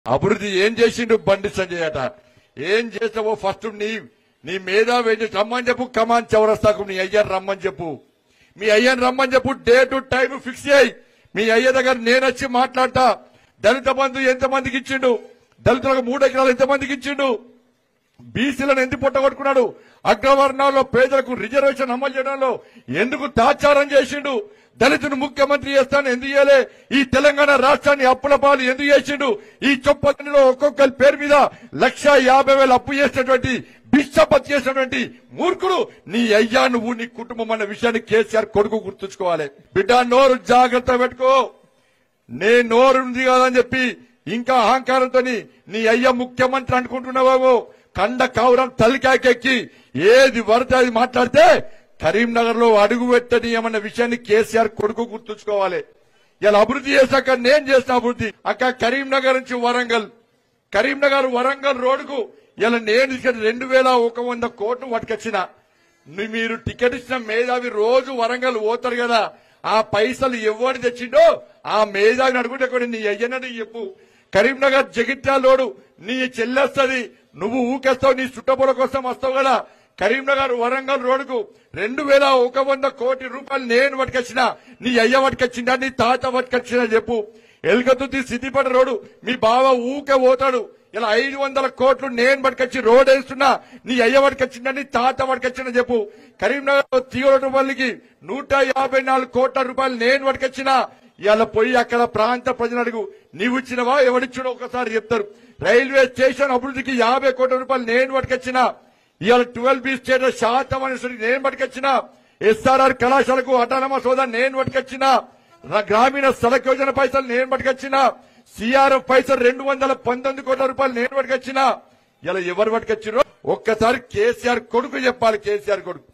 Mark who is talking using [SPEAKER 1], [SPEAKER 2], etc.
[SPEAKER 1] అభివృద్ధి ఏం చేసిండు బండి సంజయ్ అట ఏం చేసావో ఫస్ట్ నీ నీ మేధావి ఏం చేసి రమ్మని చెప్పు కమాన్ చౌరస్తాకు నీ అయ్యని రమ్మని చెప్పు మీ అయ్యని రమ్మని చెప్పు డే టు టైం ఫిక్స్ చేయి మీ అయ్య దగ్గర నేను వచ్చి మాట్లాడతా దళిత బంధు ఎంతమందికి ఇచ్చిండు దళితులకు మూడు ఎకరాలు ఎంతమందికి ఇచ్చిండు బీసీలను ఎందుకు పొట్టగొట్టుకున్నాడు అగ్రవర్ణాల్లో పేదలకు రిజర్వేషన్ అమలు చేయడంలో ఎందుకు తాచారం చేసిండు దళితుని ముఖ్యమంత్రి చేస్తాను ఎందుకు చేయలే ఈ తెలంగాణ రాష్ట్రాన్ని అప్పుల పాలు ఎందుకు చేసిండు ఈ చొప్పదండిలో ఒక్కొక్కరి పేరు మీద లక్ష యాభై వేలు అప్పు చేసినటువంటి బిచ్చపత్ చేసినటువంటి మూర్ఖుడు నీ అయ్యా నువ్వు నీ కుటుంబం అన్న విషయాన్ని కేసీఆర్ కొడుకు గుర్తుంచుకోవాలి బిడ్డ నోరు జాగ్రత్త పెట్టుకో నే నోరుంది కాదని చెప్పి ఇంకా అహంకారంతో నీ అయ్య ముఖ్యమంత్రి అనుకుంటున్నావేమో కండ కావురం తలికాకెక్కి ఏది వరద అది మాట్లాడితే కరీంనగర్ లో అడుగు పెట్టనీయమన్న విషయాన్ని కేసీఆర్ కొడుకు గుర్తుంచుకోవాలి ఇలా అభివృద్ధి చేశాక నేను చేసిన అభివృద్ధి అక్క కరీంనగర్ నుంచి వరంగల్ కరీంనగర్ వరంగల్ రోడ్డుకు ఇలా నేను ఇక్కడ రెండు వేల ఒక వంద కోట్లు పట్టుకొచ్చిన ని- మీరు టికెట్ ఇచ్చిన మేధావి రోజు వరంగల్ పోతారు కదా ఆ పైసలు ఎవరు తెచ్చిండో ఆ మేధావిని అడుగుంటే కూడా నీ అయ్యనని చెప్పు కరీంనగర్ జగిత్యాలోడు నీ చెల్లెస్తది నువ్వు ఊకేస్తావు నీ చుట్టపొల కోసం వస్తావు కదా కరీంనగర్ వరంగల్ రోడ్డుకు రెండు వేల ఒక వంద కోటి రూపాయలు నేను పట్టుకొచ్చిన నీ అయ్య పట్టుకొచ్చిందా నీ తాత పట్టుకొచ్చిందా చెప్పు ఎలుకతుర్తి సిద్దిపేట రోడ్డు మీ బావ ఊకే పోతాడు ఇలా ఐదు వందల కోట్లు నేను పట్టుకొచ్చి రోడ్ వేస్తున్నా నీ అయ్య పట్టుకొచ్చిందా నీ తాత పట్టుకొచ్చిందా చెప్పు కరీంనగర్ తీవ్రపల్లికి నూట యాభై నాలుగు కోట్ల రూపాయలు నేను పట్టుకొచ్చిన ఇవాళ పోయి అక్కడ ప్రాంత ప్రజలు అడుగు నీవు ఇచ్చినవా ఎవడిచ్చినో ఒకసారి చెప్తారు రైల్వే స్టేషన్ అభివృద్ధికి యాభై కోట్ల రూపాయలు నేను పట్టుకొచ్చిన ఇవాళ ట్వెల్వ్ బి స్టేట్ శాతం అనేసరికి నేను పట్టుకొచ్చిన ఎస్ఆర్ఆర్ కళాశాలకు అటానమస్ హోదా నేను పట్టుకొచ్చిన ర- గ్రామీణ సడక్ యోజన పైసలు నేను పట్టుకొచ్చిన సిఆర్ఎఫ్ పైసలు రెండు వందల పంతొమ్మిది కోట్ల రూపాయలు నేను పట్టుకొచ్చిన ఇలా ఎవరు పట్టుకొచ్చిరో ఒక్కసారి కేసీఆర్ కొడుకు చెప్పాలి కేసీఆర్ కొడుకు